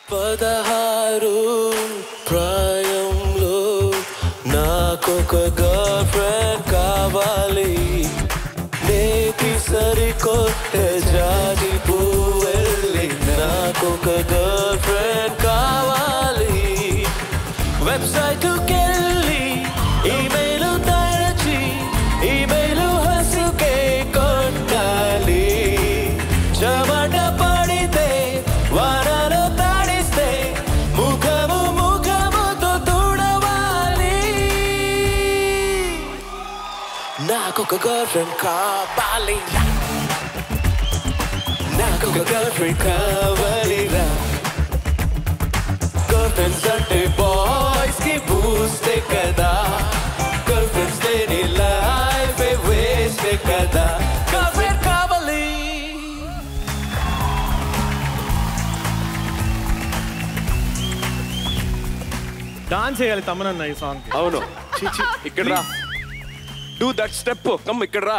పదహారు ప్రాయంలో నాకొక గర్ల్ ఫ్రెండ్ కావాలి నేటి సరికొత్త జాతి పువ్వెళ్ళి నాకొక గర్ల్ ఫ్రెండ్ కావాలి వెబ్సైట్కెళ్ళి ఈమెయిల్ తరచి ఈమెయిల్ హసుకే కొట్టాలి చెమట పడితే వానలో తడిస్తే ముఖము ముఖముతో తుడవాలి నాకొక గర్ల్ ఫ్రెండ్ కావాలి నాకొక గర్ల్ ఫ్రెండ్ కావాలిరా గర్ల్ ఫ్రెండ్స్ అంటే బాయ్స్ కి బూస్టే కదా గర్ల్ ఫ్రెండ్స్ లేని లైఫ్ వేస్ట్ కదా గర్ల్ ఫ్రెండ్ కావాలి డాన్స్ చేయాలి తమ్మనన్న ఈ సాంగ్ అవును ఛీ, ఛీ, ఇక్కడ రా డూ దట్ స్టెప్ కమ్ ఇక్కడ రా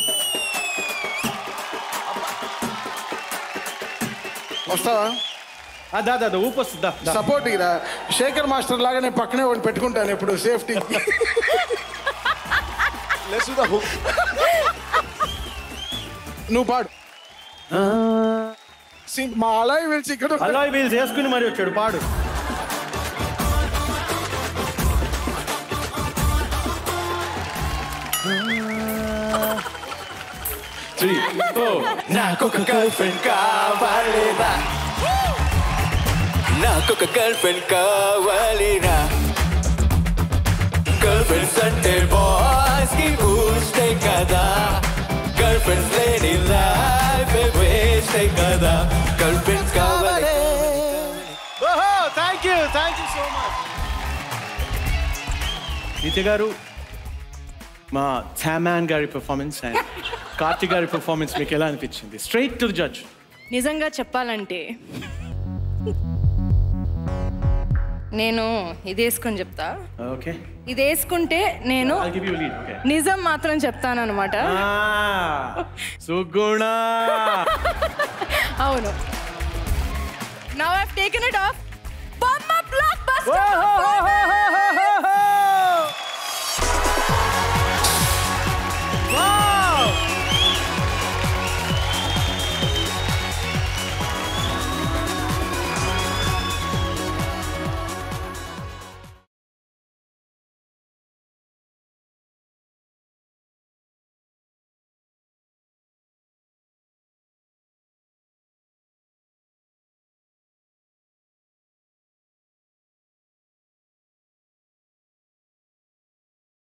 వస్తావా దా దా దా, ఊపు వస్తుందా దా. సపోర్ట్ ఇరా శేఖర్ మాస్టర్ లాగా నేను పక్కనే ఒకటి పెట్టుకుంటాను ఇప్పుడు safety let's do the hook నువ్వు పాడు సి- మా అలాయ్ పిలిచి ఇక్కడ అలా వీళ్ళు చేసుకుని మరి వచ్చాడు పాడు త్రీ ఫోర్ నాకొక గర్ల్ ఫ్రెండ్ కావాలిరా నాకొక గర్ల్ ఫ్రెండ్ కావాలిరా గర్ల్ ఫ్రెండ్స్ అంటే బాయ్స్ కి బూస్టే కదా గర్ల్ ఫ్రెండ్స్ లేని లైఫ్ వేస్టే కదా గర్ల్ ఫ్రెండ్స్ కావాలి ఓహో thank you thank you so much Nitya గారు మా ఛామాన్ గారి పర్ఫార్మెన్స్ అండ్ కార్తిక్ గారి పర్ఫార్మెన్స్ మీకు ఎలా అనిపించింది స్ట్రైట్ టు జడ్జ్ నిజంగా చెప్పాలంటే నేను ఇది వేసుకొని చెప్తా ఓకే ఇది వేసుకుంటే నేను I'll give you a lead. Okay. నిజం మాత్రం చెప్తానన్నమాట Ah, సుగుణ అవును now have taken it off బొమ్మ బ్లాక్ బస్టర్ ఓహో